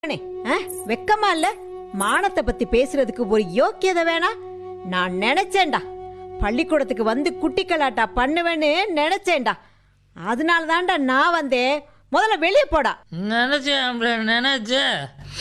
அண்ணே, ஆ? வெக்கமா இல்ல மானத்தை பத்தி பேசுறதுக்கு ஒரு யோக்கியதை வேணா நான் நினைச்சேன்டா பள்ளிக்கூடத்துக்கு வந்து குட்டி கலாட்டா பண்ணுவேன்னு நினைச்சேன்டா அதனால தான்டா நான் வந்தேன் முதல்ல வெளியே போடா நினச்சேன் அவள நினச்சேன்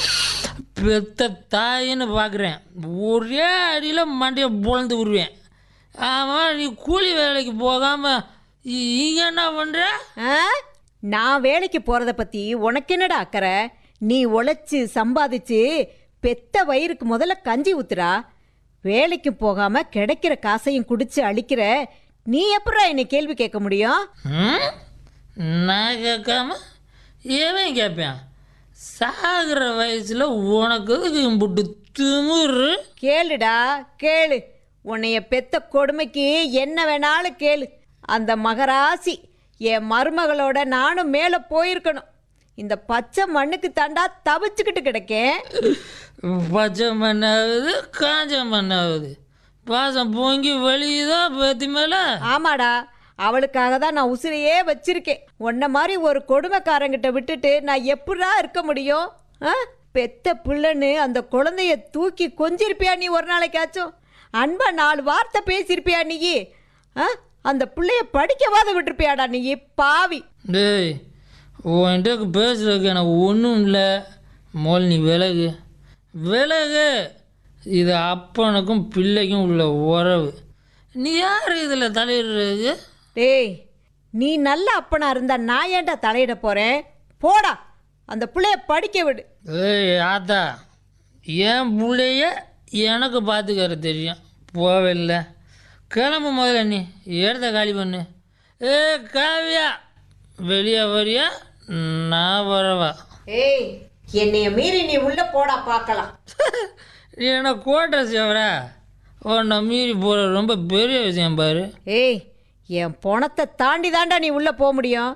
பெத்த தாயின்னு பார்க்குறேன் ஒரே அடியில் மண்டையை பொழந்து விடுவேன் ஆமாம் நீ கூலி வேலைக்கு போகாமல் இங்கே என்ன பண்ணுற ஆ? நான் வேலைக்கு போறத பத்தி உனக்கு என்னடா அக்கறை நீ உழைச்சு சம்பாதிச்சு பெத்த வயிறுக்கு முதல்ல கஞ்சி ஊத்துறா வேலைக்கு போகாம கிடைக்கிற காசையும் குடிச்சு அழிக்கிற நீ எப்படா என்னை கேள்வி கேட்க முடியும் ம்? நான் கேட்காம ஏவன் கேட்பேன் சாகிற வயசில் உனக்கு எதுக்கு இம்புட்டு திமுரு கேளுடா கேளு உன்னைய பெத்த கொடுமைக்கு என்ன வேணாலும் கேளு அந்த மகராசி என் மருமகளோட நானும் மேலே போயிருக்கணும் இந்த பச்சை மண்ணுக்கு தாண்டா தவிச்சுக்கிட்டு கிடக்கேன் பச்சை மண்ணாகுது காஞ்ச மண்ணாகுது பாசம் பொங்கி வெளியுதா பத்தி மேலே ஆமாடா அவளுக்காக தான் நான் உசிரையே வச்சிருக்கேன் உன்ன மாதிரி ஒரு கொடுமைக்காரங்கிட்ட விட்டுட்டு நான் எப்படா இருக்க முடியும் ஆ? பெத்த பிள்ளைன்னு அந்த குழந்தைய தூக்கி கொஞ்சிருப்பியா நீ ஒரு நாளைக்காச்சும் அன்பா நாலு வார்த்தை பேசியிருப்பியா நீ ஆ? அந்த பிள்ளைய படிக்கவாத விட்டுருப்பியாடா நீ பாவி டேய் உன்கிட்ட பேசுறதுக்கு எனக்கு ஒன்றும் இல்லை மோல் நீ விலகு விலகு இது அப்பனுக்கும் பிள்ளைக்கும் உள்ள உறவு நீ யார் இதில் தலையிடுறது டேய் நீ நல்ல அப்பனா இருந்தா நான் ஏன்டா தலையிட போறேன் போடா அந்த பிள்ளைய படிக்க விடு ஏய் ஆத்தா என் பிள்ளைய எனக்கு பார்த்துக்கற தெரியும் போவில்ல கிளம்பு முதல்ல நீ இடத்த காலி பண்ணு ஏ காவியா வெளியே வரியா நான் வரவா ஏய் என்னைய மீறி நீ உள்ள போடா பார்க்கலாம் நீ என்ன கோட்டை சேவரா உன்னை மீறி போகிற ரொம்ப பெரிய விஷயம் பாரு ஏய் என் பணத்தை தாண்டி தாண்டா நீ உள்ள போக முடியும்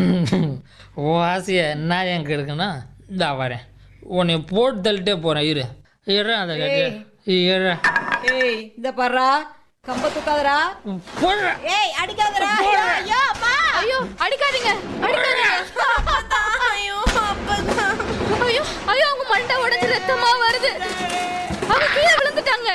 ஓ ஆசையை நான் என் கெடுக்கணும் இந்தா வரேன் உன்னை போட்டு தள்ளிட்டே போகிறேன் இரு இரு அதை கட்டி இரு ஏய் இந்த பாருடா கம்ப தூக்காதடா போடுற ஏய் அடிக்காதடா ஐயோ அம்மா ஐயோ அடிக்காதீங்க அடிக்காதீங்க ஐயோ அப்பதான் ஐயோ ஐயோ அவங்க மண்டை உடைஞ்சு ரத்தமா வருது அவங்க கீழே விழுந்துட்டாங்க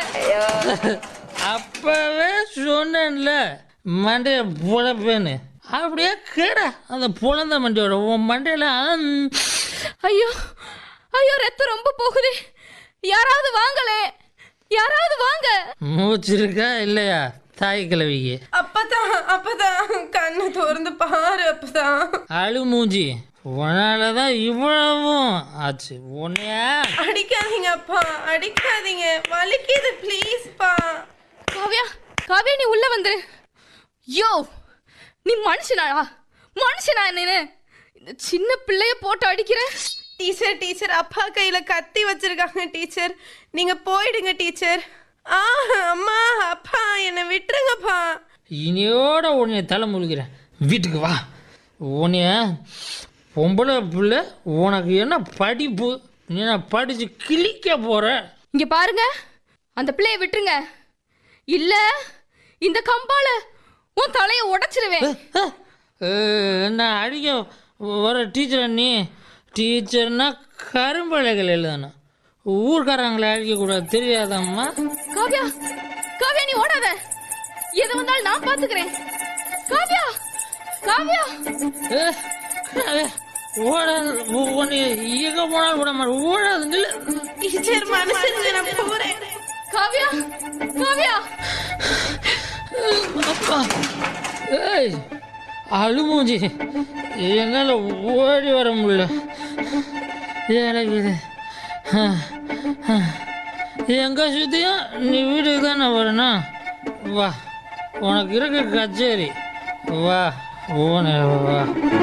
அப்பவே சொன்னேன்ல மண்டையை புழப்பேன்னு அப்படியே கேட அந்த புலந்த மண்டையோட உன் மண்டையில அம், ஐயோ ஐயோ ரத்தம் ரொம்ப போகுது யாராவது வாங்களே யாராவது வாங்க மூச்சு இருக்கா இல்லையா தாய் கிழவிக்கு அப்பதான் அப்பதான் கண்ணை திறந்து பாரு அப்பதான் அழு மூஞ்சி உன்னால தான் இவ்வளவும் ஆச்சு உன்னையா அடிக்காதீங்க அப்பா அடிக்காதீங்க வலிக்குது ப்ளீஸ் பா காவ்யா காவ்யா நீ உள்ள வந்துரு யோ நீ மனுஷனாடா மனுஷனா நீனு இந்த சின்ன பிள்ளைய போட்டு அடிக்கிற டீச்சர் டீச்சர் அப்பா கையில கத்தி வச்சிருக்காங்க டீச்சர் நீங்க போயிடுங்க டீச்சர் ஆ அம்மா அப்பா என்னை விட்டுருங்கப்பா இனியோட உன்னைய தலை முழுகிறேன் வீட்டுக்கு வா உன்னைய பொம்பளை பிள்ளை உனக்கு என்ன படிப்பு நீ என்ன படித்து கிழிக்க போகிற இங்க பாருங்க அந்த பிள்ளைய விட்டுருங்க இல்ல இந்த கம்பால உன் தலைய உடைச்சிருவேன் என்ன அடிக்க வர டீச்சர் நீ டீச்சர்னா கரும்பலைகள் எழுதணும் ஊர்க்காரங்களை அடிக்கக்கூடாது தெரியாதம்மா காவ்யா காவ்யா நீ ஓடாத எது வந்தாலும் நான் பாத்துக்கிறேன் காவ்யா காவ்யா ஏ, ஏ, ஓடாது உ- உன்னை எங்கே போனாலும் விட மாட்டேன் ஓடாது நில்லு. டீச்சர் மனுஷனுங்க நான் போறேன் காவ்யா காவ்யா அப்பா ஏய் அழுமூஞ்சி என்னால் ஓடி வர முடியல எனக்கு இது எங்கே சுற்றியும் நீ வீட்டுக்கு தானே வரணும் வா உனக்கு இருக்க கச்சேரி வா ஓனே வா